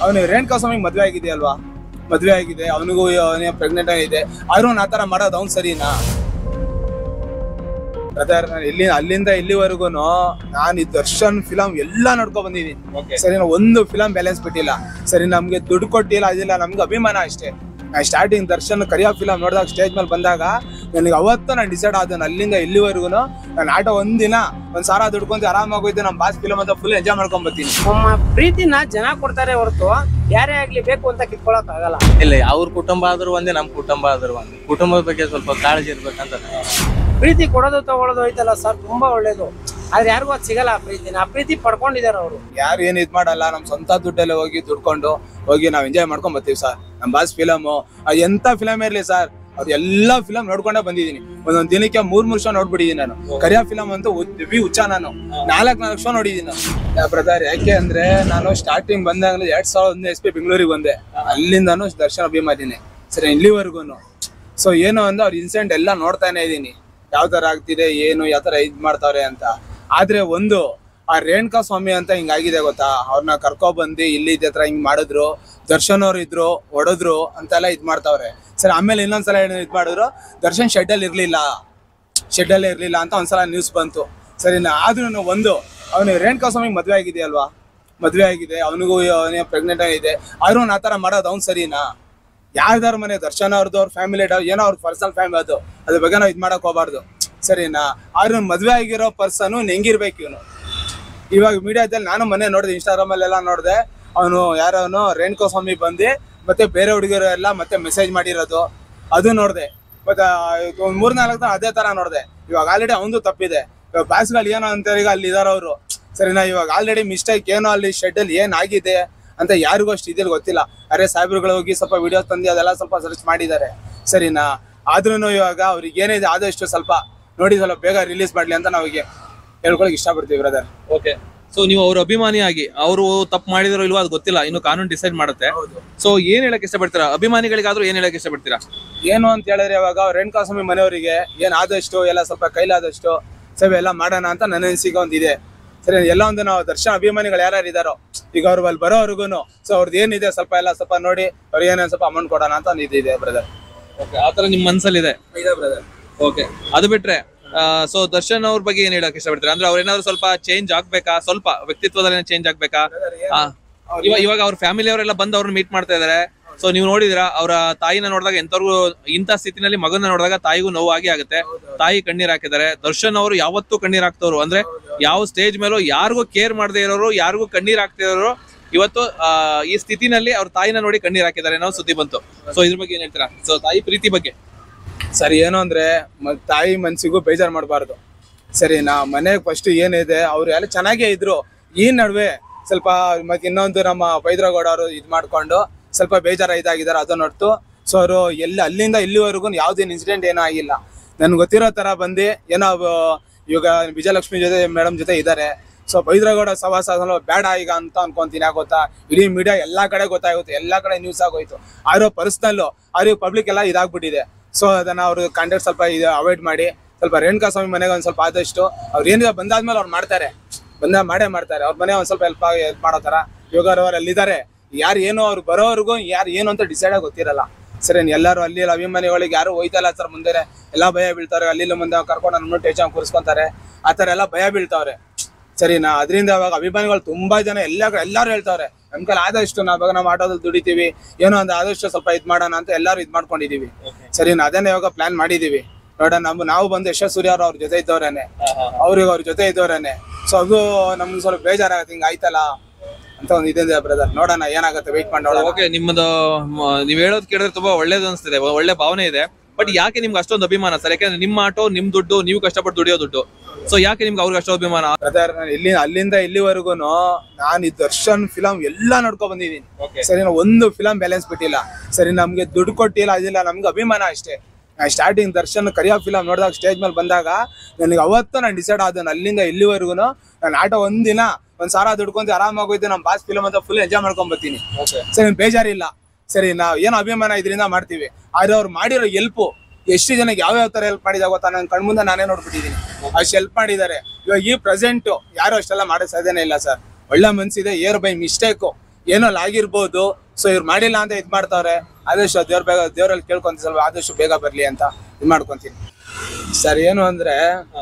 ಅವನು ರೇಣುಕಾ ಸ್ವಾಮಿಗೆ ಮದ್ವೆ ಆಗಿದೆಯಲ್ವಾ ಮದ್ವೆ ಆಗಿದೆ ಅವನಿಗೂ ಪ್ರೆಗ್ನೆಂಟ್ ಆಗಿದೆ ಆದ್ರೂ ಆ ತರ ಮಾಡೋದು ಅವ್ನು ಸರಿನಾ ಬ್ರದರ್ ನಾನು ಇಲ್ಲಿ ಅಲ್ಲಿಂದ ಇಲ್ಲಿವರೆಗೂ ನಾನು ಈ ದರ್ಶನ್ ಫಿಲಂ ಎಲ್ಲ ನೋಡ್ಕೊಂಡ್ ಬಂದಿದ್ದೀನಿ ಸರಿ ನಾವು ಒಂದು ಫಿಲಂ ಬ್ಯಾಲೆನ್ಸ್ ಬಿಟ್ಟಿಲ್ಲ ಸರಿ ನಮ್ಗೆ ದುಡ್ಡು ಕೊಟ್ಟಿಲ್ಲ ಅದಿಲ್ಲ ನಮ್ಗೆ ಅಭಿಮಾನ ಅಷ್ಟೇ ನಾನು ಸ್ಟಾರ್ಟಿಂಗ್ ದರ್ಶನ್ ಕರಿಯೋ ಫಿಲಂ ನೋಡಿದಾಗ ಸ್ಟೇಜ್ ಮೇಲೆ ಬಂದಾಗ ನನಗೆ ಅವತ್ತು ನಾನು ಡಿಸೈಡ್ ಆದ ಅಲ್ಲಿಂದ ಇಲ್ಲಿವರೆಗೂ ನಾನು ಆಟೋ ಒಂದಿನ ಒಂದ್ ಸಾರ ದುಡ್ಕೊಂತ ಆರಾಮಾಗೋಯ್ತು ನಮ್ಮ ಬಾಸ್ ಫಿಲಂ ಅಂತ ಫುಲ್ ಎಂಜಾಯ್ ಮಾಡ್ಕೊಂಡ್ ಬರ್ತೀನಿ ನಮ್ಮ ಪ್ರೀತಿನ ಜನ ಕೊಡ್ತಾರೆ ಹೊರತು ಯಾರೇ ಆಗ್ಲಿ ಬೇಕು ಅಂತ ಕಿತ್ಕೊಳಕ್ ಆಗಲ್ಲ ಇಲ್ಲ ಅವ್ರ ಕುಟುಂಬ ಆದ್ರೂ ಒಂದೇ ನಮ್ಮ ಕುಟುಂಬ ಆದ್ರೂ ಒಂದೇ ಕುಟುಂಬದ ಬಗ್ಗೆ ಸ್ವಲ್ಪ ಕಾಳಜಿ ಇರ್ಬೇಕಂತ ಪ್ರೀತಿ ಕೊಡೋದು ತಗೊಳ್ಳೋದು ಐತಲ್ಲ ಸರ್ ತುಂಬಾ ಒಳ್ಳೇದು ಆದ್ರೆ ಯಾರಿಗೂ ಅದು ಸಿಗಲ್ಲ ಆ ಪ್ರೀತಿನ ಆ ಪ್ರೀತಿ ಪಡ್ಕೊಂಡಿದ್ದಾರೆ ಅವರು ಯಾರು ಏನ್ ಇದ್ ಮಾಡಲ್ಲ ನಮ್ ಸ್ವಂತ ದುಡ್ಡಲ್ಲೇ ಹೋಗಿ ದುಡ್ಕೊಂಡು ಹೋಗಿ ನಾವ್ ಎಂಜಾಯ್ ಮಾಡ್ಕೊಂಡ್ ಬರ್ತೀವಿ ಸರ್ ನಮ್ ಬಾಸ್ ಫಿಲಮ್ ಅದು ಎಂತ ಫಿಲಮ್ ಇರ್ಲಿ ಸರ್ ಅವ್ರ ಎಲ್ಲಾ ಫಿಲಮ್ ನೋಡ್ಕೊಂಡೇ ಬಂದಿದ್ದೀನಿ ಒಂದೊಂದ್ ದಿನಕ್ಕೆ ಮೂರ್ ಮೂರ್ ಶೋ ನೋಡ್ಬಿಟ್ಟಿದ್ದೀನಿ ನಾನು ಕರಿಯಾ ಫಿಲಮ್ ಅಂತೂ ದಿವಿ ಹುಚ್ಚ ನಾನು ನಾಲ್ಕ್ ನಾಲ್ಕು ಶೋ ನೋಡಿದ್ದೀನಿ ನಾನು ಬ್ರದರ್ ಯಾಕೆ ಅಂದ್ರೆ ನಾನು ಸ್ಟಾರ್ಟಿಂಗ್ ಬಂದಾಗಲೇ ಎರಡ್ ಸಾವಿರದ ಒಂದೇ ಎಸ್ ಪಿ ಬೆಂಗಳೂರಿಗೆ ಬಂದೆ ಅಲ್ಲಿಂದಾನು ದರ್ಶನ ಅಭಿಮಾನಿನೇ ಸರಿ ಇಲ್ಲಿವರೆಗೂ ಸೊ ಏನು ಅಂದ್ರೆ ಅವ್ರ ಇನ್ಸಿಡೆಂಟ್ ಎಲ್ಲ ನೋಡ್ತಾನೆ ಇದ್ದೀನಿ ಯಾವ ತರ ಆಗ್ತಿದೆ ಏನು ಯಾವ ತರ ಇದ್ ಮಾಡ್ತಾವ್ರೆ ಅಂತ ಆದ್ರೆ ಒಂದು ಆ ರೇಣುಕಾ ಸ್ವಾಮಿ ಅಂತ ಹಿಂಗಾಗಿದೆ ಗೊತ್ತಾ ಅವ್ರನ್ನ ಕರ್ಕೊ ಬಂದು ಇಲ್ಲಿ ಇದೇ ಹತ್ರ ಹಿಂಗ್ ಮಾಡಿದ್ರು ದರ್ಶನ್ ಅವ್ರು ಇದ್ರು ಹೊಡೆದ್ರು ಅಂತೆಲ್ಲ ಇದ್ ಮಾಡ್ತಾವ್ರೆ ಸರಿ ಆಮೇಲೆ ಇನ್ನೊಂದ್ಸಲ ಏನು ಇದ್ ಮಾಡಿದ್ರು ದರ್ಶನ್ ಶೆಡ್ಡಲ್ಲಿ ಇರ್ಲಿಲ್ಲ ಶೆಡ್ಡಲ್ಲೇ ಇರ್ಲಿಲ್ಲ ಅಂತ ಒಂದ್ಸಲ ನ್ಯೂಸ್ ಬಂತು ಸರಿ ಆದ್ರೂ ಒಂದು ಅವನು ರೇಣುಕಾ ಸ್ವಾಮಿಗೆ ಮದ್ವೆ ಆಗಿದೆಯಲ್ವಾ ಮದ್ವೆ ಆಗಿದೆ ಅವನಿಗೂ ಪ್ರೆಗ್ನೆಂಟ್ ಆಗಿದೆ ಆದ್ರೂ ಆ ತರ ಮಾಡೋದು ಅವ್ನು ಸರಿನಾ ಯಾರ್ದಾರ ಮನೆ ದರ್ಶನ ಅವ್ರದ್ದು ಅವ್ರ ಫ್ಯಾಮಿಲಿ ಏನೋ ಅವ್ರ ಪರ್ಸನಲ್ ಫ್ಯಾಮಿಲಿ ಅದು ಅದ್ರ ಬಗ್ಗೆ ನಾವು ಇದ್ ಮಾಡಕ್ ಹೋಗ್ಬಾರ್ದು ಸರಿನಾ ಆದ್ರೆ ಮದ್ವೆ ಆಗಿರೋ ಪರ್ಸನ್ ಹೆಂಗಿರ್ಬೇಕು ಇವನು ಇವಾಗ ಮೀಡಿಯಾದಲ್ಲಿ ನಾನು ಮನೆ ನೋಡಿದೆ ಇನ್ಸ್ಟಾಗ್ರಾಮ್ ಅಲ್ಲೆಲ್ಲ ನೋಡಿದೆ ಅವನು ಯಾರವನು ರೇಣುಕಾ ಸ್ವಾಮಿ ಬಂದು ಮತ್ತೆ ಬೇರೆ ಹುಡುಗರು ಎಲ್ಲ ಮತ್ತೆ ಮೆಸೇಜ್ ಮಾಡಿರೋದು ಅದು ನೋಡಿದೆ ಮತ್ತೆ ಒಂದ್ ಮೂರ್ ನಾಲ್ಕು ದಿನ ಅದೇ ತರ ನೋಡಿದೆ ಇವಾಗ ಆಲ್ರೆಡಿ ಅವನದು ತಪ್ಪಿದೆ ಇವಾಗ ಬಾಸ್ಗಳು ಏನೋ ಅಂತಾರೆ ಈಗ ಅಲ್ಲಿ ಇದಾರ ಅವರು ಸರಿನಾ ಇವಾಗ ಆಲ್ರೆಡಿ ಮಿಸ್ಟೇಕ್ ಏನೋ ಅಲ್ಲಿ ಶೆಡ್ ಅಲ್ಲಿ ಏನ್ ಆಗಿದೆ ಅಂತ ಯಾರಿಗೂ ಅಷ್ಟು ಇದಿಲ್ಲ ಗೊತ್ತಿಲ್ಲ ಅರೆ ಸಾಹೇಬ್ರುಗಳು ಹೋಗಿ ಸ್ವಲ್ಪ ವಿಡಿಯೋಸ್ ತಂದು ಅದೆಲ್ಲ ಸ್ವಲ್ಪ ಸರ್ಚ್ ಮಾಡಿದ್ದಾರೆ ಸರಿನಾ ಆದ್ರೂ ಇವಾಗ ಅವ್ರಿಗೆ ಏನಿದೆ ಆದಷ್ಟು ಸ್ವಲ್ಪ ನೋಡಿ ಸ್ವಲ್ಪ ಬೇಗ ರಿಲೀಸ್ ಮಾಡ್ಲಿ ಅಂತ ನಾವಿಗೆ ಹೇಳ್ಕೊಳಕ್ ಇಷ್ಟಪಡ್ತೀವಿ ಬ್ರದರ್ ಓಕೆ ಸೊ ನೀವು ಅವ್ರ ಅಭಿಮಾನಿಯಾಗಿ ಅವರು ತಪ್ಪು ಮಾಡಿದಾರೋ ಇಲ್ವೋ ಅದು ಗೊತ್ತಿಲ್ಲ ಇನ್ನು ಕಾನೂನು ಡಿಸೈಡ್ ಮಾಡುತ್ತೆ ಸೊ ಏನ್ ಹೇಳಕ್ ಇಷ್ಟಪಡ್ತೀರಾ ಅಭಿಮಾನಿಗಳಿಗಾದ್ರೂ ಏನ್ ಹೇಳಕ್ ಇಷ್ಟಪಡ್ತೀರಾ ಏನು ಅಂತ ಹೇಳಿದ್ರೆ ಇವಾಗ ಅವ್ರ ರೇಣುಕಾ ಸ್ವಾಮಿ ಮನೆಯವರಿಗೆ ಏನ್ ಆದಷ್ಟು ಎಲ್ಲ ಸ್ವಲ್ಪ ಕೈಲಾದಷ್ಟು ಸೇವೆ ಎಲ್ಲ ಮಾಡೋಣ ಅಂತ ನನ್ನ ಅನಿಸಿಕೆ ಒಂದಿದೆ ಸರಿ ಎಲ್ಲ ಒಂದು ನಾವು ದರ್ಶನ ಅಭಿಮಾನಿಗಳು ಯಾರ್ಯಾರು ಇದಾರೋ ಈಗ ಅವ್ರು ಅಲ್ಲಿ ಬರೋವರೆಗೂ ಸೊ ಅವ್ರದ್ದು ಏನಿದೆ ಸ್ವಲ್ಪ ಎಲ್ಲ ಸ್ವಲ್ಪ ನೋಡಿ ಅವ್ರಿಗೆ ಏನೇನು ಸ್ವಲ್ಪ ಅಮೌಂಟ್ ಕೊಡೋಣ ಅಂತ ಒಂದು ಇದಿದೆ ಬ್ರದರ್ ಓಕೆ ಆತರ ನಿಮ್ ಮನ್ಸಲ್ಲಿದೆ ಇದೆ ಬ್ರದರ್ ಓಕೆ ಅದು ಬಿಟ್ರೆ ಸೊ ದರ್ಶನ್ ಅವ್ರ ಬಗ್ಗೆ ಏನ್ ಹೇಳಕ್ ಇಷ್ಟಪಡ್ತೀರಾ ಅಂದ್ರೆ ಅವ್ರೇನಾದ್ರು ಸ್ವಲ್ಪ ಚೇಂಜ್ ಆಗ್ಬೇಕಾ ಸ್ವಲ್ಪ ವ್ಯಕ್ತಿತ್ವದಲ್ಲಿ ಚೇಂಜ್ ಆಗ್ಬೇಕಾ ಆ, ಇವಾಗ ಇವಾಗ ಅವ್ರ ಫ್ಯಾಮಿಲಿ ಅವರೆಲ್ಲ ಬಂದು ಅವ್ರನ್ನ ಮೀಟ್ ಮಾಡ್ತಾ ಇದಾರೆ ಸೊ ನೀವು ನೋಡಿದಿರಾ ಅವರ ತಾಯಿನ ನೋಡಿದಾಗ ಎಂತವ್ರಿಗೂ ಇಂಥ ಸ್ಥಿತಿನಲ್ಲಿ ಮಗನ ನೋಡಿದಾಗ ತಾಯಿಗೂ ನೋವಾಗಿ ಆಗುತ್ತೆ ತಾಯಿ ಕಣ್ಣೀರ್ ಹಾಕಿದ್ದಾರೆ ದರ್ಶನ್ ಅವರು ಯಾವತ್ತೂ ಕಣ್ಣೀರ್ ಹಾಕ್ತವ್ರು ಅಂದ್ರೆ ಯಾವ ಸ್ಟೇಜ್ ಮೇಲೂ ಯಾರಿಗೂ ಕೇರ್ ಮಾಡದೇ ಇರೋರು ಯಾರಿಗೂ ಕಣ್ಣೀರ್ ಹಾಕ್ತಿರೋರು ಇವತ್ತು ಆ, ಈ ಸ್ಥಿತಿನಲ್ಲಿ ಅವ್ರ ತಾಯಿನ ನೋಡಿ ಕಣ್ಣೀರ್ ಹಾಕಿದ್ದಾರೆ ಅನ್ನೋ ಸುದ್ದಿ ಬಂತು ಸೊ ಇದ್ರ ಬಗ್ಗೆ ಏನ್ ಹೇಳ್ತೀರಾ ಸೊ ತಾಯಿ ಪ್ರೀತಿ ಬಗ್ಗೆ ಸರಿ ಏನು ಅಂದ್ರೆ ಮ- ತಾಯಿ ಮನ್ಸಿಗೂ ಬೇಜಾರು ಮಾಡಬಾರ್ದು ಸರಿ ನಾ ಮನೆಗೆ ಫಸ್ಟ್ ಏನಿದೆ ಅವ್ರು ಎಲ್ಲ ಚೆನ್ನಾಗೇ ಇದ್ರು ಈ ನಡುವೆ ಸ್ವಲ್ಪ ಮತ್ತೆ ಇನ್ನೊಂದು ನಮ್ಮ ಬೈದ್ರಗೌಡ ಅವರು ಇದು ಮಾಡ್ಕೊಂಡು ಸ್ವಲ್ಪ ಬೇಜಾರ ಇದಾಗಿದ್ದಾರೆ ಅದನ್ನ ಹೊರ್ತು ಸೊ ಅವರು ಎಲ್ಲಿ ಅಲ್ಲಿಂದ ಇಲ್ಲಿವರೆಗೂ ಯಾವುದೇನು ಇನ್ಸಿಡೆಂಟ್ ಏನೂ ಆಗಿಲ್ಲ ನನ್ಗೆ ಗೊತ್ತಿರೋ ತರ ಬಂದು ಏನೋ ಅವ್- ಇವಾಗ ವಿಜಯಲಕ್ಷ್ಮಿ ಜೊತೆ ಮೇಡಮ್ ಜೊತೆ ಇದ್ದಾರೆ ಸೊ ಬೈದ್ರಗೌಡ ಸವಾಸ ಬೇಡ ಈಗ ಅಂತ ಅನ್ಕೊಂತೀನಿ ಯಾಕೆ ಗೊತ್ತಾ ಇಡೀ ಮೀಡಿಯಾ ಎಲ್ಲಾ ಕಡೆ ಗೊತ್ತಾಗುತ್ತೆ ಎಲ್ಲಾ ಕಡೆ ನ್ಯೂಸ್ ಆಗೋಯ್ತು ಆರೋ ಪರ್ಸ್ನಲ್ಲು ಅವ್ರಿಗೆ ಪಬ್ಲಿಕ್ ಎಲ್ಲ ಇದಾಗ್ಬಿಟ್ಟಿದೆ ಸೊ ಅದನ್ನ ಅವರು ಕಾಂಟ್ಯಾಕ್ಟ್ ಸ್ವಲ್ಪ ಇದು ಅವಾಯ್ಡ್ ಮಾಡಿ ಸ್ವಲ್ಪ ರೇಣುಕಾ ಸ್ವಾಮಿ ಮನೆಗೆ ಒಂದ್ ಸ್ವಲ್ಪ ಆದಷ್ಟು ಅವ್ರು ಏನಿದೆ ಬಂದಾದ್ಮೇಲೆ ಅವ್ರು ಮಾಡ್ತಾರೆ ಬಂದ ಮಾಡೇ ಮಾಡ್ತಾರೆ ಅವ್ರ ಮನೆ ಒಂದ್ ಸ್ವಲ್ಪ ಹೆಲ್ಪ್ ಆಗಿ ಹೆಲ್ಪ್ ಮಾಡೋ ತರ ಯೋಗ ಅವ್ರು ಅಲ್ಲಿದ್ದಾರೆ ಯಾರು ಏನು ಅವ್ರು ಬರೋವರೆಗೂ ಯಾರು ಏನು ಅಂತ ಡಿಸೈಡ್ ಆಗಿ ಗೊತ್ತಿರಲ್ಲ ಸರಿ ಎಲ್ಲರೂ ಅಲ್ಲಿ ಇಲ್ಲಿ ಅಭಿಮಾನಿಗಳಿಗೆ ಯಾರು ಹೋಯ್ತಲ್ಲ ಸರ್ ಮುಂದೆ ಎಲ್ಲ ಭಯ ಬೀಳ್ತಾರೆ ಅಲ್ಲಿ ಇಲ್ಲಿ ಮುಂದೆ ಕರ್ಕೊಂಡು ನಮ್ಮ ಟೇಚನ್ ಕೂರಿಸ್ಕೊಂತಾರೆ ಆ ಥರ ಎಲ್ಲ ಭಯ ಬೀಳ್ತಾವ್ರೆ ಸರಿನಾ ಅದರಿಂದ ಅವಾಗ ಅಭಿಮಾನಿಗಳು ತುಂಬಾ ಜನ ಎಲ್ಲ ಎಲ್ಲರೂ ಹೇಳ್ತಾವ್ರೆ ನಮ್ ಕೈಲಿ ಆದಷ್ಟು ನಾವಾಗ ನಾವು ಆಟೋದಲ್ಲಿ ದುಡಿತೀವಿ ಏನೋ ಒಂದು ಆದಷ್ಟು ಸ್ವಲ್ಪ ಇದ್ ಮಾಡೋಣ ಅಂತ ಎಲ್ಲರೂ ಇದ್ ಮಾಡ್ಕೊಂಡಿದೀವಿ ಸರಿನಾ ಅದನ್ನೇ ಇವಾಗ ಪ್ಲಾನ್ ಮಾಡಿದೀವಿ ನೋಡೋಣ ನಮ್ಮ ನಾವು ಬಂದು ಯಶಸ್ ಸೂರ್ಯ ಅವ್ರು ಅವ್ರ ಜೊತೆ ಇದ್ದವ್ರೇನೆ ಅವ್ರಿಗೆ ಅವ್ರ ಜೊತೆ ಇದ್ದವ್ರೇನೆ ಸೊ ಅದು ನಮ್ಗೆ ಸ್ವಲ್ಪ ಬೇಜಾರಾಗತ್ತೆ ಹಿಂಗ ಆಯ್ತಲ್ಲ ಅಂತ ಒಂದು ಇದಿದೆ ಬ್ರದರ್ ನೋಡೋಣ ಏನಾಗುತ್ತೆ ವೆಯ್ಟ್ ಮಾಡಿ ನೋಡೋಣ ಓಕೆ ನಿಮ್ಮದು ಮ- ನೀವ್ ಹೇಳೋದ್ ಕೇಳಿದ್ರೆ ತುಂಬಾ ಒಳ್ಳೇದು ಅನ್ಸ್ತಿದೆ ಒ- ಒಳ್ಳೆ ಭಾವನೆ ಇದೆ ಬಟ್ ಯಾಕೆ ನಿಮ್ಗೆ ಅಷ್ಟೊಂದು ಅಭಿಮಾನ ಸರ್ ಯಾಕಂದ್ರೆ ನಿಮ್ಮ ಆಟೋ ನಿಮ್ ದುಡ್ಡು ನೀವು ಕಷ್ಟಪಟ್ಟು ದುಡಿಯೋ ದುಡ್ಡು ಸೊ ಯಾಕೆ ನಿಮ್ಗೆ ಅವ್ರಿಗೆ ಅಷ್ಟೊಂದು ಅಭಿಮಾನ ಬ್ರದರ್ ನಾನು ಇಲ್ಲಿ ಅಲ್ಲಿಂದ ಇಲ್ಲಿವರೆಗೂ ನಾನು ಈ ದರ್ಶನ್ ಫಿಲಂ ಎಲ್ಲ ನೋಡ್ಕೊಂಡ್ ಬಂದಿದ್ದೀನಿ ಸರಿ ನಾವು ಒಂದು ಫಿಲಂ ಬ್ಯಾಲೆನ್ಸ್ ಬಿಟ್ಟಿಲ್ಲ ಸರಿ ನಮ್ಗೆ ದುಡ್ಡು ಕೊಟ್ಟಿಲ್ಲ ಅದಿಲ್ಲ ನಮ್ಗೆ ಅಭಿಮಾನ ಅಷ್ಟೇ ಸ್ಟಾರ್ಟಿಂಗ್ ದರ್ಶನ್ ಕರಿಯೋ ಫಿಲಂ ನೋಡಿದಾಗ ಸ್ಟೇಜ್ ಮೇಲೆ ಬಂದಾಗ ನನಗೆ ಅವತ್ತು ನಾನು ಡಿಸೈಡ್ ಆದ ಅಲ್ಲಿಂದ ಇಲ್ಲಿವರೆಗೂ ನಾನು ಆಟೋ ಒಂದಿನ ಒಂದ್ ಸಾರ ದುಡ್ಕೊಂತ ಆರಾಮಾಗೋಯ್ತು ನಮ್ಮ ಬಾಸ್ ಫಿಲಂ ಅಂತ ಫುಲ್ ಎಂಜಾಯ್ ಮಾಡ್ಕೊಂಡ್ ಬರ್ತೀನಿ ಸರಿ ನನ್ಗೆ ಬೇಜಾರಿಲ್ಲ ಸರಿ ನಾವ್ ಏನೋ ಅಭಿಮಾನ ಇದರಿಂದ ಮಾಡ್ತೀವಿ ಆದ್ರೆ ಅವ್ರು ಮಾಡಿರೋ ಎಲ್ಪು ಎಷ್ಟು ಜನಕ್ಕೆ ಯಾವ ಯಾವ ತರ ಹೆಲ್ಪ್ ಮಾಡಿದಾಗ ಗೊತ್ತಾ ನನ್ನ ಕಣ್ಮುಂದೆ ನಾನೇ ನೋಡ್ಬಿಟ್ಟಿದ್ದೀನಿ ಅಷ್ಟು ಹೆಲ್ಪ್ ಮಾಡಿದ್ದಾರೆ ಇವಾಗ ಈ ಪ್ರೆಸೆಂಟ್ ಯಾರು ಅಷ್ಟೆಲ್ಲ ಮಾಡೋ ಸಾಧ್ಯನೇ ಇಲ್ಲ ಸರ್ ಒಳ್ಳೆ ಮನ್ಸಿದೆ ಏರ್ ಬೈ ಮಿಸ್ಟೇಕು ಏನೋ ಆಗಿರ್ಬೋದು ಸೊ ಇವ್ರು ಮಾಡಿಲ್ಲ ಅಂತ ಇದ್ ಮಾಡ್ತಾವ್ರೆ ಆದಷ್ಟು ದೇವ್ರ ಬೇಗ ದೇವ್ರಲ್ಲಿ ಕೇಳ್ಕೊಂತ ಸ್ವಲ್ಪ ಆದಷ್ಟು ಬೇಗ ಬರ್ಲಿ ಅಂತ ಇದ್ ಮಾಡ್ಕೊಂತೀನಿ ಸರ್ ಏನು ಅಂದ್ರೆ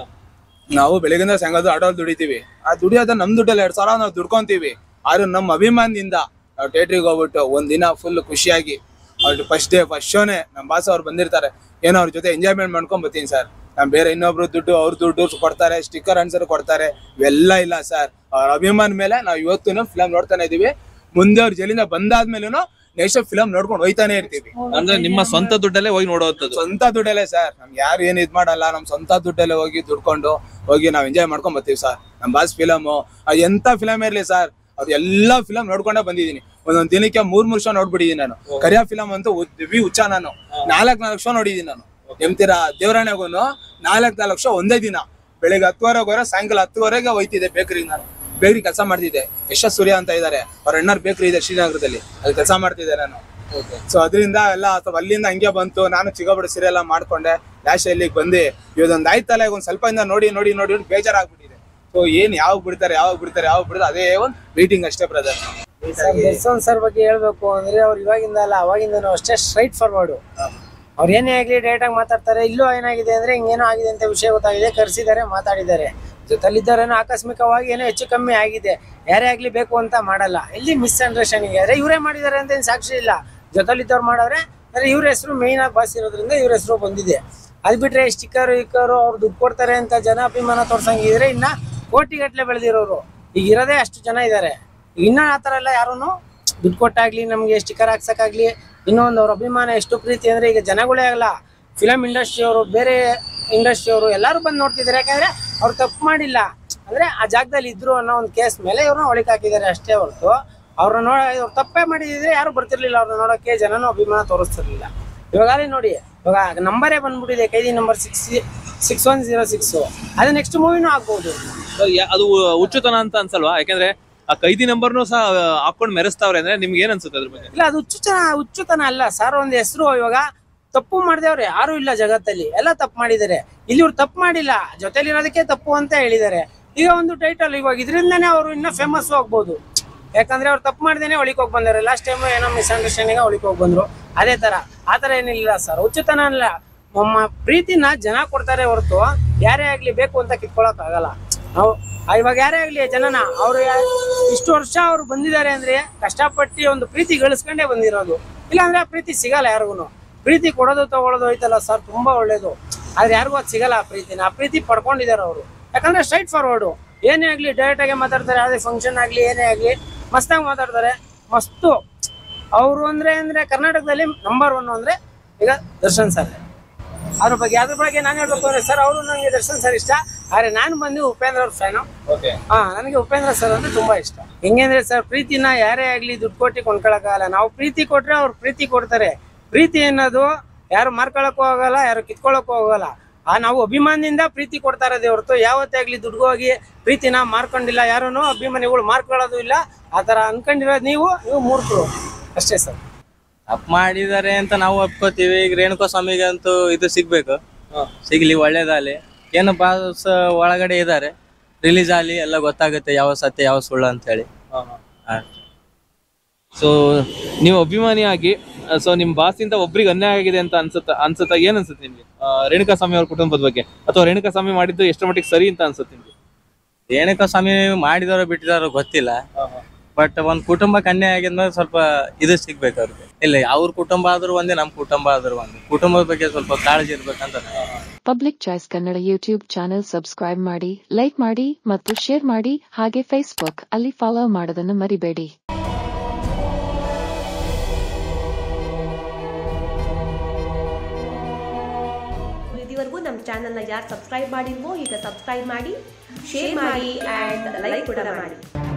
ನಾವು ಬೆಳಗಿಂದ ಸಾಯಂಕಾಲ ಆಡೋಲ್ ದುಡಿತೀವಿ ಆ ದುಡಿಯೋದ ನಮ್ ದುಡ್ಡಲ್ಲಿ ಎರಡ್ ಸಾವಿರ ನಾವು ದುಡ್ಕೊಂತೀವಿ ಆದ್ರೆ ನಮ್ಮ ಅಭಿಮಾನದಿಂದ ನಾವು ಥಿಯೇಟ್ರಿಗೆ ಹೋಗ್ಬಿಟ್ಟು ಒಂದ್ ದಿನ ಫುಲ್ ಖುಷಿಯಾಗಿ ಅವ್ರು ಫಸ್ಟ್ ಡೇ ಫಸ್ಟ್ ಶೋನೆ ನಮ್ಮ ಬಾಸ್ ಅವ್ರು ಬಂದಿರ್ತಾರೆ ಏನೋ ಅವ್ರ ಜೊತೆ ಎಂಜಾಯ್ಮೆಂಟ್ ಮಾಡ್ಕೊಂಡ್ ಬರ್ತೀನಿ ಸರ್ ನಮ್ ಬೇರೆ ಇನ್ನೊಬ್ರು ದುಡ್ಡು ಅವ್ರ ದುಡ್ಡು ಕೊಡ್ತಾರೆ ಸ್ಟಿಕ್ಕರ್ ಅನ್ಸರ್ ಕೊಡ್ತಾರೆ ಇವೆಲ್ಲ ಇಲ್ಲ ಸರ್ ಅವ್ರ ಅಭಿಮಾನ ಮೇಲೆ ನಾವು ಇವತ್ತು ಫಿಲಮ್ ನೋಡ್ತಾನೆ ಇದೀವಿ ಮುಂದೆ ಅವ್ರ ಜೈಲಿಂದ ಬಂದಾದ್ಮೇಲೂ ನೆಕ್ಸ್ಟ್ ಫಿಲಮ್ ನೋಡ್ಕೊಂಡು ಹೋಯ್ತಾನೆ ಇರ್ತೀವಿ ಅಂದ್ರೆ ನಿಮ್ಮ ಸ್ವಂತ ದುಡ್ಡಲ್ಲೇ ಹೋಗಿ ನೋಡುವಂಥದ್ದು ಸ್ವಂತ ದುಡ್ಡಲ್ಲೇ ಸರ್ ನಮ್ಗೆ ಯಾರು ಏನ್ ಇದ್ ಮಾಡಲ್ಲ ನಮ್ ಸ್ವಂತ ದುಡ್ಡಲ್ಲೇ ಹೋಗಿ ದುಡ್ಕೊಂಡು ಹೋಗಿ ನಾವ್ ಎಂಜಾಯ್ ಮಾಡ್ಕೊಂಡ್ ಬರ್ತೀವಿ ಸರ್ ನಮ್ ಬಾಸ್ ಫಿಲಮ್ ಎಂತ ಫಿಲಮ್ ಇರ್ಲಿ ಸರ್ ಅವ್ರ ಎಲ್ಲಾ ಫಿಲಮ್ ನೋಡ್ಕೊಂಡೇ ಬಂದಿದೀನಿ ಒಂದೊಂದ್ ದಿನಕ್ಕೆ ಮೂರ್ ಮೂರ್ ಶೋ ನೋಡ್ಬಿಟ್ಟಿದೀನಿ ನಾನು ಕರಿಯ ಫಿಲಮ್ ಅಂತೂ ವಿ ಹುಚ್ಚ ನಾನು ನಾಲ್ಕ್ ನಾಲ್ಕು ಶೋ ನೋಡಿದೀನಿ ನಾನು ಎಂತೀರಾ ದೇವರಾಣೆಗೂನು ನಾಲ್ಕ್ ನಾಲ್ಕು ಶೋ ಒಂದೇ ದಿನ ಬೆಳಿಗ್ಗೆ ಹತ್ತುವರೆಗೆ ಹೋದ್ರೆ ಸಾಯಂಕಾಲ ಹತ್ತುವರೆಗೆ ಹೋಯ್ತಿದ್ದೆ ಬೇಕರಿಗೆ ನಾನು ಬೇಕರಿ ಕೆಲಸ ಮಾಡ್ತಿದ್ದೆ ಯಶಸ್ ಸೂರ್ಯ ಅಂತ ಇದ್ದಾರೆ ಅವ್ರ ಅಣ್ಣರ್ ಬೇಕರಿ ಇದೆ ಶ್ರೀನಗರದಲ್ಲಿ ಅಲ್ಲಿ ಕೆಲಸ ಮಾಡ್ತಿದ್ದೆ ನಾನು ಸೊ ಅದರಿಂದ ಎಲ್ಲ ಅಥವಾ ಅಲ್ಲಿಂದ ಹಂಗೆ ಬಂತು ನಾನು ಚಿಗಬಡ ಸೀರೆ ಎಲ್ಲ ಮಾಡ್ಕೊಂಡೆ ಲ್ಯಾಶ್ ಇಲ್ಲಿಗೆ ಬಂದು ಇವತ್ತೊಂದು ಆಯ್ತಲ್ಲ ಈಗ ಒಂದ್ ಸ್ವಲ್ಪ ಇಂದ ನೋಡಿ ನೋಡಿ ನೋಡಿ ನೋಡಿ ಬೇಜಾರಾಗ್ಬಿಟ್ಟಿದೆ ಸೊ ಏನ್ ಯಾವಾಗ ಬಿಡ್ತಾರೆ ಯಾವಾಗ ಬಿಡ್ತಾರೆ ಯಾವಾಗ ಬಿಡ್ತಾರೆ ಅದೇ ಒಂದು ಮೀಟಿಂಗ್ ಅಷ್ಟೇ ಬ್ರದರ್ ಸರ್ ದರ್ಶನ್ ಸರ್ ಬಗ್ಗೆ ಹೇಳ್ಬೇಕು ಅಂದ್ರೆ ಅವ್ರು ಇವಾಗಿಂದ ಅಲ್ಲ ಅವಾಗಿಂದನೂ ಅಷ್ಟೇ ಸ್ಟ್ರೈಟ್ ಫಾರ್ವರ್ಡ್ ಅವ್ರು ಏನೇ ಆಗ್ಲಿ ಡೈರೆಕ್ಟ್ ಆಗಿ ಮಾತಾಡ್ತಾರೆ ಇಲ್ಲೂ ಏನಾಗಿದೆ ಅಂದ್ರೆ ಹಿಂಗೇನೋ ಆಗಿದೆ ಅಂತ ವಿಷಯ ಗೊತ್ತಾಗಿದೆ ಕರೆಸಿದ್ದಾರೆ ಮಾತಾಡಿದ್ದಾರೆ ಜೊತೆಲಿದ್ದವರೇನೋ ಆಕಸ್ಮಿಕವಾಗಿ ಏನೋ ಹೆಚ್ಚು ಕಮ್ಮಿ ಆಗಿದೆ ಯಾರೇ ಆಗ್ಲಿ ಬೇಕು ಅಂತ ಮಾಡಲ್ಲ ಎಲ್ಲಿ ಮಿಸ್ ಅಂಡರ್ಸ್ಟ್ಯಾಂಡಿಂಗ್ ಆದ್ರೆ ಇವರೇ ಮಾಡಿದ್ದಾರೆ ಅಂತ ಏನ್ ಸಾಕ್ಷಿ ಇಲ್ಲ ಜೊತೆಲಿದ್ದವ್ರು ಮಾಡವ್ರೆ ಅಂದ್ರೆ ಇವ್ರ ಹೆಸರು ಮೇಯ್ನ್ ಆಗಿ ಬಾಸ್ ಇರೋದ್ರಿಂದ ಇವ್ರ ಹೆಸರು ಬಂದಿದೆ ಅದ್ ಬಿಟ್ರೆ ಸ್ಟಿಕ್ಕರ್ ಇಕ್ಕರು ಅವ್ರು ದುಡ್ಡು ಕೊಡ್ತಾರೆ ಅಂತ ಜನ ಅಭಿಮಾನ ತೋರ್ಸಂಗಿದ್ರೆ ಇನ್ನ ಕೋಟಿಗಟ್ಲೆ ಬೆಳೆದಿರೋರು ಈಗ ಇರೋದೇ ಅಷ್ಟು ಜನ ಇದ್ದಾರೆ ಇನ್ನ ಆ ಥರ ಎಲ್ಲ ಯಾರೂ ದುಡ್ಡು ಕೊಟ್ಟಾಗ್ಲಿ ನಮಗೆ ಸ್ಟಿಕ್ಕರ್ ಹಾಕ್ಸಕ್ಕಾಗ್ಲಿ ಇನ್ನೊಂದು ಅವ್ರ ಅಭಿಮಾನ ಎಷ್ಟು ಪ್ರೀತಿ ಅಂದ್ರೆ ಈಗ ಜನಗಳೇ ಆಗಲ್ಲ ಫಿಲಮ್ ಇಂಡಸ್ಟ್ರಿ ಅವರು ಬೇರೆ ಇಂಡಸ್ಟ್ರಿ ಅವರು ಎಲ್ಲರೂ ಬಂದು ನೋಡ್ತಿದ್ದಾರೆ ಯಾಕಂದ್ರೆ ಅವ್ರು ತಪ್ಪು ಮಾಡಿಲ್ಲ ಅಂದ್ರೆ ಆ ಜಾಗದಲ್ಲಿ ಇದ್ರು ಅನ್ನೋ ಒಂದು ಕೇಸ್ ಮೇಲೆ ಇವ್ರನ್ನ ಒಳಗೆ ಹಾಕಿದ್ದಾರೆ ಅಷ್ಟೇ ಹೊರತು ಅವ್ರನ್ನ ನೋಡ ಇವ್ರು ತಪ್ಪೇ ಮಾಡಿದ್ರೆ ಯಾರು ಬರ್ತಿರ್ಲಿಲ್ಲ ಅವ್ರನ್ನ ನೋಡೋಕೆ ಜನನೂ ಅಭಿಮಾನ ತೋರಿಸ್ತಿರ್ಲಿಲ್ಲ ಇವಾಗ ಅಲ್ಲಿ ನೋಡಿ ಇವಾಗ ನಂಬರೇ ಬಂದ್ಬಿಟ್ಟಿದೆ ಕೈದಿ number six six one zero six ಅದು ನೆಕ್ಸ್ಟ್ ಮೂವಿನೂ ಆಗ್ಬೋದು ಅದು ಹುಚ್ಚುತನ ಅಂತ ಅನ್ಸಲ್ವಾ ಯಾಕಂದ್ರೆ ಆ ಕೈದಿ ನಂಬರ್ನು ಸಹ ಹಾಕೊಂಡ್ ಮೆರೆಸ್ತಾವ್ರೆ ಅಂದ್ರೆ ನಿಮ್ಗೆ ಏನ್ ಅನ್ಸುತ್ತೆ ಅದ್ರ ಬಗ್ಗೆ ಇಲ್ಲ ಅದು ಹುಚ್ಚುತನ ಹುಚ್ಚುತನ ಅಲ್ಲ ಸರ್ ಒಂದ್ ಹೆಸರು ಇವಾಗ ತಪ್ಪು ಮಾಡಿದವ್ರೆ ಯಾರು ಇಲ್ಲ ಜಗತ್ತಲ್ಲಿ ಎಲ್ಲ ತಪ್ಪು ಮಾಡಿದ್ದಾರೆ ಇಲ್ಲಿ ಇವ್ರು ತಪ್ಪು ಮಾಡಿಲ್ಲ ಜೊತೆಲಿರೋದಕ್ಕೆ ತಪ್ಪು ಅಂತ ಹೇಳಿದ್ದಾರೆ ಈಗ ಒಂದು ಟೈಟಲ್ ಇವಾಗ ಇದರಿಂದನೇ ಅವರು ಇನ್ನ ಫೇಮಸ್ ಆಗ್ಬೋದು ಯಾಕಂದ್ರೆ ಅವ್ರು ತಪ್ಪು ಮಾಡ್ದೇನೆ ಒಳಿಕ್ ಹೋಗಿ ಬಂದಾರೆ ಲಾಸ್ಟ್ ಟೈಮ್ ಏನೋ ಮಿಸ್ಅಂಡರ್ಸ್ಟ್ಯಾಂಡಿಂಗ್ ಒಳಿಕ್ ಹೋಗಿ ಬಂದ್ರು ಅದೇ ತರ ಆ ತರ ಏನಿಲ್ಲ ಸರ್ ಹುಚ್ಚುತನ ಅಲ್ಲ ನಮ್ಮ ಪ್ರೀತಿನ ಜನ ಕೊಡ್ತಾರೆ ಹೊರತು ಯಾರೇ ಆಗ್ಲಿ ಬೇಕು ಅಂತ ಕಿತ್ಕೊಳಕ್ ಆಗಲ್ಲ ನಾವು ಆ ಇವಾಗ ಯಾರೇ ಆಗ್ಲಿ ಜನನ ಅವ್ರು ಯಾ- ಇಷ್ಟು ವರ್ಷ ಅವ್ರು ಬಂದಿದ್ದಾರೆ ಅಂದ್ರೆ ಕಷ್ಟಪಟ್ಟು ಒಂದು ಪ್ರೀತಿ ಗಳಿಸ್ಕೊಂಡೇ ಬಂದಿರೋದು ಇಲ್ಲಾಂದ್ರೆ ಆ ಪ್ರೀತಿ ಸಿಗಲ್ಲ ಯಾರಿಗೂ ಪ್ರೀತಿ ಕೊಡೋದು ತಗೊಳ್ಳೋದು ಐತಲ್ಲ ಸರ್ ತುಂಬಾ ಒಳ್ಳೇದು ಆದ್ರೆ ಯಾರಿಗೂ ಅದು ಸಿಗಲ್ಲ ಆ ಪ್ರೀತಿನ ಆ ಪ್ರೀತಿ ಪಡ್ಕೊಂಡಿದ್ದಾರೆ ಅವರು ಯಾಕಂದ್ರೆ ಸ್ಟ್ರೈಟ್ ಫಾರ್ವರ್ಡು ಏನೇ ಆಗ್ಲಿ ಡೈರೆಕ್ಟ್ ಆಗಿ ಮಾತಾಡ್ತಾರೆ ಯಾವುದೇ ಫಂಕ್ಷನ್ ಆಗ್ಲಿ ಏನೇ ಆಗ್ಲಿ ಮಸ್ತಾಗಿ ಮಾತಾಡ್ತಾರೆ ಮಸ್ತು ಅವರು ಅಂದ್ರೆ ಅಂದ್ರೆ ಕರ್ನಾಟಕದಲ್ಲಿ ನಂಬರ್ ಒನ್ ಅಂದ್ರೆ ಈಗ ದರ್ಶನ್ ಸರ್ ಅದ್ರ ಬಗ್ಗೆ ಅದ್ರ ಬಗ್ಗೆ ನಾನು ಹೇಳ್ಬೇಕು ಅಂದ್ರೆ ಸರ್ ಅವರು ನನಗೆ ದರ್ಶನ್ ಸರ್ ಇಷ್ಟ ಆದ್ರೆ ನಾನು ಬಂದು ಉಪೇಂದ್ರ ಅವ್ರ ಫ್ಯಾನು ಹಾ ನನಗೆ ಉಪೇಂದ್ರ ಸರ್ ಅಂದ್ರೆ ತುಂಬಾ ಇಷ್ಟ ಹೆಂಗೆ ಅಂದ್ರೆ ಸರ್ ಪ್ರೀತಿನ ಯಾರೇ ಆಗ್ಲಿ ದುಡ್ಡು ಕೊಟ್ಟು ಕೊಂಡ್ಕೊಳಕ್ಕಾಗಲ್ಲ ನಾವು ಪ್ರೀತಿ ಕೊಟ್ರೆ ಅವ್ರು ಪ್ರೀತಿ ಕೊಡ್ತಾರೆ ಪ್ರೀತಿ ಅನ್ನೋದು ಯಾರು ಮಾರ್ಕೊಳಕ್ಕೂ ಹೋಗಲ್ಲ ಯಾರು ಕಿತ್ಕೊಳಕ್ಕೂ ಹೋಗಲ್ಲ ಆ ನಾವು ಅಭಿಮಾನದಿಂದ ಪ್ರೀತಿ ಕೊಡ್ತಾ ಇರೋದೇ ಹೊರತು ಯಾವತ್ತೇ ಆಗ್ಲಿ ದುಡ್ಡು ಹೋಗಿ ಪ್ರೀತಿನ ಮಾರ್ಕೊಂಡಿಲ್ಲ ಯಾರೂ ಅಭಿಮಾನಿಗಳು ಮಾರ್ಕೊಳ್ಳೋದು ಇಲ್ಲ ಆ ತರ ಅನ್ಕೊಂಡಿರೋದು ನೀವು ನೀವು ಮೂರ್ಖರು ಅಷ್ಟೇ ಸರ್ ತಪ್ಪು ಮಾಡಿದ್ದಾರೆ ಅಂತ ನಾವು ಒಪ್ಕೋತೀವಿ ಈಗ ರೇಣುಕಾ ಸ್ವಾಮಿಗಂತೂ ಇದು ಸಿಗ್ಬೇಕು ಸಿಗ್ಲಿ ಒಳ್ಳೇದಾಗ್ಲಿ ಏನು ಬಾಸ್ ಒಳಗಡೆ ಇದ್ದಾರೆ ರಿಲೀಸ್ ಆಗಲಿ ಎಲ್ಲ ಗೊತ್ತಾಗುತ್ತೆ ಯಾವ ಸತ್ಯ ಯಾವ ಸುಳ್ಳು ಅಂತ ಹೇಳಿ ಸೊ ನೀವು ಅಭಿಮಾನಿಯಾಗಿ ಸೊ ನಿಮ್ ಬಾಸಿಂದ ಒಬ್ರಿಗೆ ಅನ್ಯಾಯ ಆಗಿದೆ ಅಂತ ಅನ್ಸುತ್ತ ಅನ್ಸುತ್ತಾ ಏನ್ ಅನ್ಸುತ್ತೆ ನಿಮ್ಗೆ ಆ, ರೇಣುಕಾ ಸ್ವಾಮಿ ಅವ್ರ ಕುಟುಂಬದ ಬಗ್ಗೆ ಅಥವಾ ರೇಣುಕಾ ಸ್ವಾಮಿ ಮಾಡಿದ್ದು ಎಷ್ಟು ಮಟ್ಟಿಗೆ ಸರಿ ಅಂತ ಅನ್ಸುತ್ತೆ ನಿಮ್ಗೆ ರೇಣುಕಾ ಸ್ವಾಮಿ ಮಾಡಿದವರು ಬಿಟ್ಟಿದಾರೋ ಗೊತ್ತಿಲ್ಲ ಬಟ್ ಒಂದ್ ಕುಟುಂಬಕ್ಕೆ ಅನ್ಯಾಯ ಆಗಿದ್ಮೇಲೆ ಸ್ವಲ್ಪ ಇದು ಸಿಗ್ಬೇಕು ಅವ್ರಿಗೆ ಇಲ್ಲ ಅವ್ರ ಕುಟುಂಬ ಆದ್ರೂ ಒಂದೇ ನಮ್ಮ ಕುಟುಂಬ ಆದ್ರೂ ಒಂದೇ ಕುಟುಂಬದ ಬಗ್ಗೆ ಸ್ವಲ್ಪ ಕಾಳಜಿ ಇರ್ಬೇಕಂತ ನಾನು public choice Kannada YouTube channel subscribe ಮಾಡಿ ಲೈಕ್ ಮಾಡಿ ಮತ್ತು ಶೇರ್ ಮಾಡಿ ಹಾಗೆ ಫೇಸ್ಬುಕ್ ಅಲ್ಲಿ ಫಾಲೋ ಮಾಡೋದನ್ನು ಮರಿಬೇಡಿ ಇದುವರೆಗೂ ನಮ್ಮ ಚಾನಲ್ನ ಯಾರು ಸಬ್ಸ್ಕ್ರೈಬ್ ಮಾಡಿಲ್ವೋ ಈಗ ಸಬ್ಸ್ಕ್ರೈಬ್ ಮಾಡಿ ಶೇರ್ ಮಾಡಿ ಆ್ಯಂಡ್ ಲೈಕ್ ಕೂಡ ಮಾಡಿ